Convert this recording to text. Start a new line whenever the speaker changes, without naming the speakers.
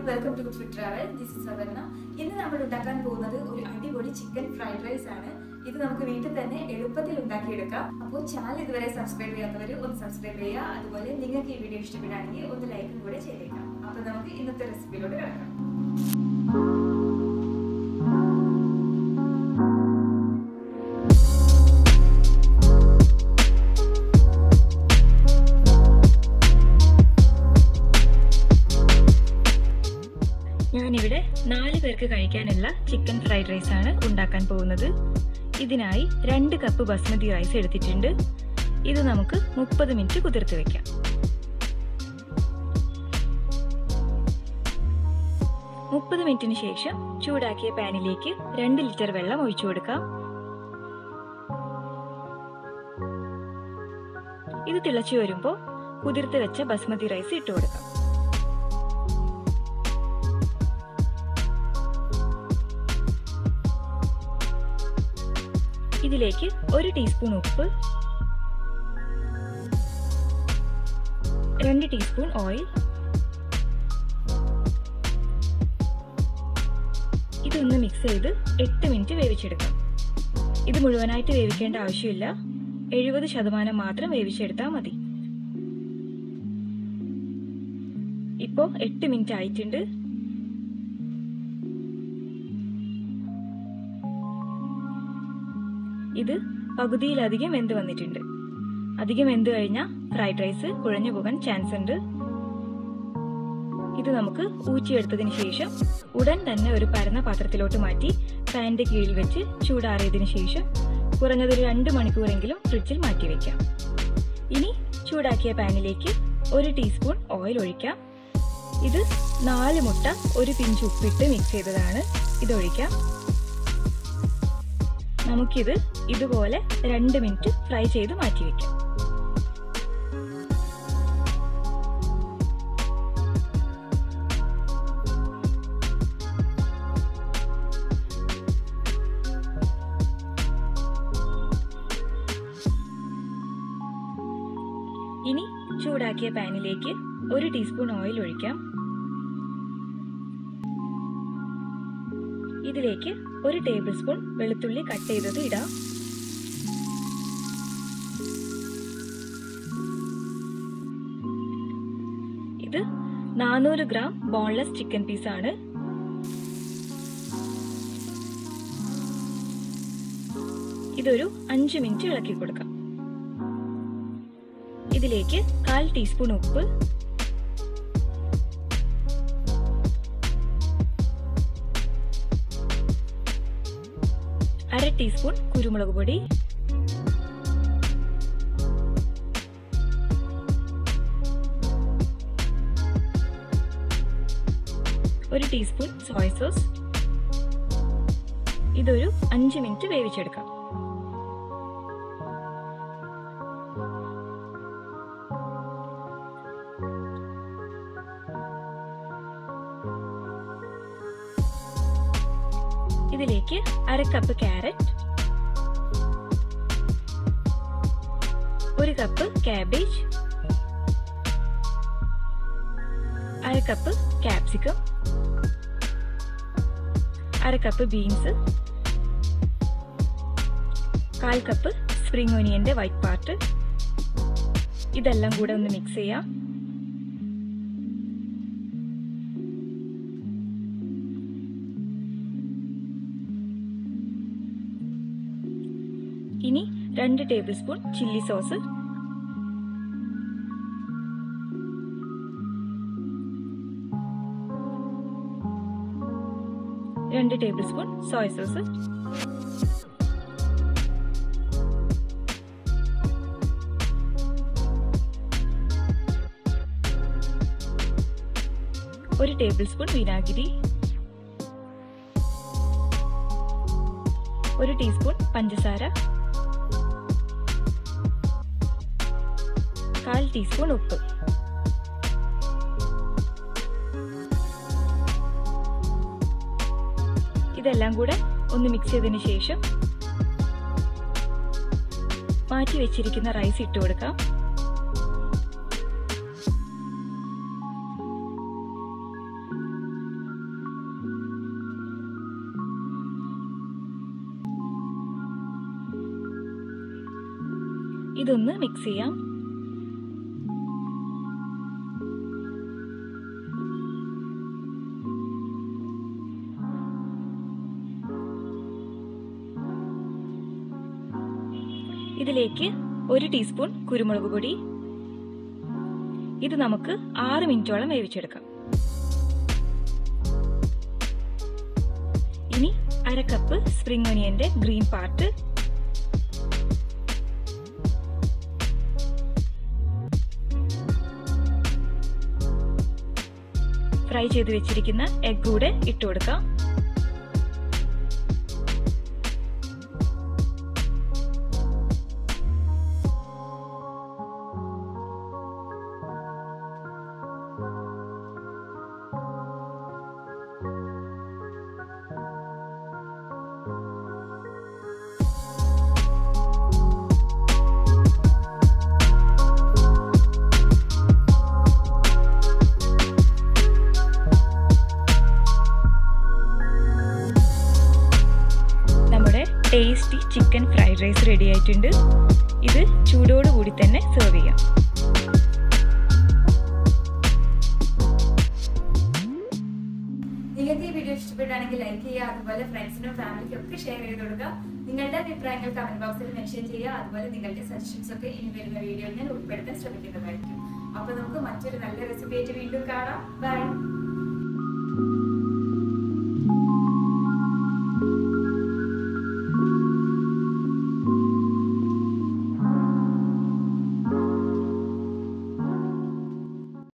welcome to food travel this is Savarna ഇന്ന് നമ്മൾ ഉണ്ടാക്കാൻ പോകുന്നത് ഒരു അടിപൊളി ചിക്കൻ ഫ്രൈഡ് റൈസ് ആണ് ഇത് നമുക്ക് വീട്ടിൽ തന്നെ എളുപ്പത്തിൽ ഉണ്ടാക്കിയെടുക്കാം അപ്പോൾ ചാനൽ ഇതുവരെ സബ്സ്ക്രൈബ് ചെയ്യാത്തവർ ഒന്ന് സബ്സ്ക്രൈബ് ചെയ്യുക അതുപോലെ നിങ്ങൾക്ക് ഈ വീഡിയോ ഇഷ്ടപ്പെടുകയാണെങ്കിൽ ഒന്ന് ലൈക്കും കൂടെ ചെയ്തേക്കാം അപ്പോൾ നമുക്ക് ഇന്നത്തെ റെസിപ്പിയിലോട്ട് കിടക്കാം
ഞാനിവിടെ നാല് പേർക്ക് കഴിക്കാനുള്ള ചിക്കൻ ഫ്രൈഡ് റൈസ് ആണ് ഉണ്ടാക്കാൻ പോകുന്നത് ഇതിനായി രണ്ട് കപ്പ് ബസ്മതി റൈസ് എടുത്തിട്ടുണ്ട് ഇത് നമുക്ക് മുപ്പത് മിനിറ്റ് കുതിർത്ത് വെക്കാം മുപ്പത് മിനിറ്റിന് ശേഷം ചൂടാക്കിയ പാനിലേക്ക് രണ്ട് ലിറ്റർ വെള്ളം ഒഴിച്ചു കൊടുക്കാം ഇത് തിളച്ചു വരുമ്പോൾ കുതിർത്ത് വെച്ച ബസ്മതി റൈസ് ഇട്ട് കൊടുക്കാം ഇതിലേക്ക് ഒരു ടീസ്പൂൺ ഉപ്പ് രണ്ട് ടീസ്പൂൺ ഓയിൽ ഇതൊന്ന് മിക്സ് ചെയ്ത് എട്ട് മിനിറ്റ് വേവിച്ചെടുക്കാം ഇത് മുഴുവനായിട്ട് വേവിക്കേണ്ട ആവശ്യമില്ല എഴുപത് ശതമാനം മാത്രം വേവിച്ചെടുത്താൽ മതി ഇപ്പോ എട്ട് മിനിറ്റ് ആയിട്ടുണ്ട് ഇത് പകുതിയിലധികം വെന്ത് വന്നിട്ടുണ്ട് അധികം വെന്ത് കഴിഞ്ഞാൽ ഫ്രൈഡ് റൈസ് കുഴഞ്ഞു പോകാൻ ചാൻസ് ഉണ്ട് ഇത് നമുക്ക് ഊറ്റിയെടുത്തതിന് ശേഷം ഉടൻ തന്നെ ഒരു പരന്ന പാത്രത്തിലോട്ട് മാറ്റി ഫാനിന്റെ കീഴിൽ വെച്ച് ചൂടാറിയതിനു ശേഷം കുറഞ്ഞത് ഒരു രണ്ട് മണിക്കൂറെങ്കിലും ഫ്രിഡ്ജിൽ മാറ്റി വെക്കാം ഇനി ചൂടാക്കിയ പാനിലേക്ക് ഒരു ടീസ്പൂൺ ഓയിൽ ഒഴിക്കാം ഇത് നാല് മുട്ട ഒരു പിഞ്ച് ഉപ്പിട്ട് മിക്സ് ചെയ്തതാണ് ഇത് ഒഴിക്കാം നമുക്കിത് ഇതുപോലെ രണ്ട് മിനിറ്റ് ഫ്രൈ ചെയ്ത് മാറ്റി വെക്കാം ഇനി ചൂടാക്കിയ പാനിലേക്ക് ഒരു ടീസ്പൂൺ ഓയിൽ ഒഴിക്കാം ഇതിലേക്ക് ഒരു ടേബിൾ സ്പൂൺ വെളുത്തുള്ളി കട്ട് ചെയ്തത് ഇടാം ഇത് നാനൂറ് ഗ്രാം ബോൺലെസ് ചിക്കൻ പീസ് ആണ് ഇതൊരു അഞ്ച് മിനിറ്റ് ഇളക്കി കൊടുക്കാം ഇതിലേക്ക് കാൽ ടീസ്പൂൺ ഉപ്പ് അര ടീസ്പൂൺ കുരുമുളക് പൊടി ഒരു ടീസ്പൂൺ സോയ സോസ് ഇതൊരു അഞ്ച് മിനിറ്റ് വേവിച്ചെടുക്കാം ഇതിലേക്ക് അര കപ്പ് ക്യാരറ്റ് ഒരു കപ്പ് കാബേജ് അര കപ്പ് ക്യാപ്സിക്കം അര കപ്പ് ബീൻസ് കാൽ കപ്പ് സ്പ്രിംഗ് ഓനിയന്റെ വൈറ്റ് പാർട്ട് ഇതെല്ലാം കൂടെ ഒന്ന് മിക്സ് ചെയ്യാം ഇനി രണ്ട് ടേബിൾ സ്പൂൺ ചില്ലി സോസ് രണ്ട് ടേബിൾ സ്പൂൺ സോയ സോസ് ഒരു ടേബിൾ സ്പൂൺ വിനാഗിരി ഒരു ടീസ്പൂൺ പഞ്ചസാര കാൽ ടീസ്പൂൺ ഉപ്പ് ഇതെല്ലാം കൂടെ ഒന്ന് മിക്സ് ചെയ്തതിന് ശേഷം മാറ്റി വെച്ചിരിക്കുന്ന റൈസ് ഇട്ട് കൊടുക്കാം ഇതൊന്ന് മിക്സ് ചെയ്യാം ഇതിലേക്ക് ഒരു ടീസ്പൂൺ കുരുമുളക് പൊടി ഇത് നമുക്ക് ആറ് മിനിറ്റോളം വേവിച്ചെടുക്കാം ഇനി അര കപ്പ് സ്പ്രിംഗ് ഒനിയന്റെ ഗ്രീൻ പാർട്ട് ഫ്രൈ ചെയ്ത് വെച്ചിരിക്കുന്ന എഗ് കൂടെ ഇട്ട് കൊടുക്കാം നമ്മുടെ tasty chicken fried rice ready ആയിട്ടുണ്ട് ഇത് ചൂടോടുകൂടി തന്നെ സെർവ് ചെയ്യാം
നിങ്ങൾക്ക് ഈ വീഡിയോ ഇഷ്ടപ്പെടുകയാണെങ്കിൽ ലൈക്ക് ചെയ്യുക അതുപോലെ ഫ്രണ്ട്സിനും ഫാമിലിക്കും ഒക്കെ ഷെയർ ചെയ്ത് കൊടുക്കുക നിങ്ങളുടെ അഭിപ്രായങ്ങൾ കമന്റ് ബോക്സിൽ മെൻഷൻ ചെയ്യുക അതുപോലെ നിങ്ങളുടെ സജഷൻസ് ഒക്കെ ഇനി വരുന്ന വീഡിയോയിൽ ഞാൻ ഉൾപ്പെടുത്താൻ ശ്രമിക്കുന്നതായിരിക്കും അപ്പൊ നമുക്ക് മറ്റൊരു നല്ല റെസിപ്പി ആയിട്ട് വീണ്ടും കാണാം ബൈ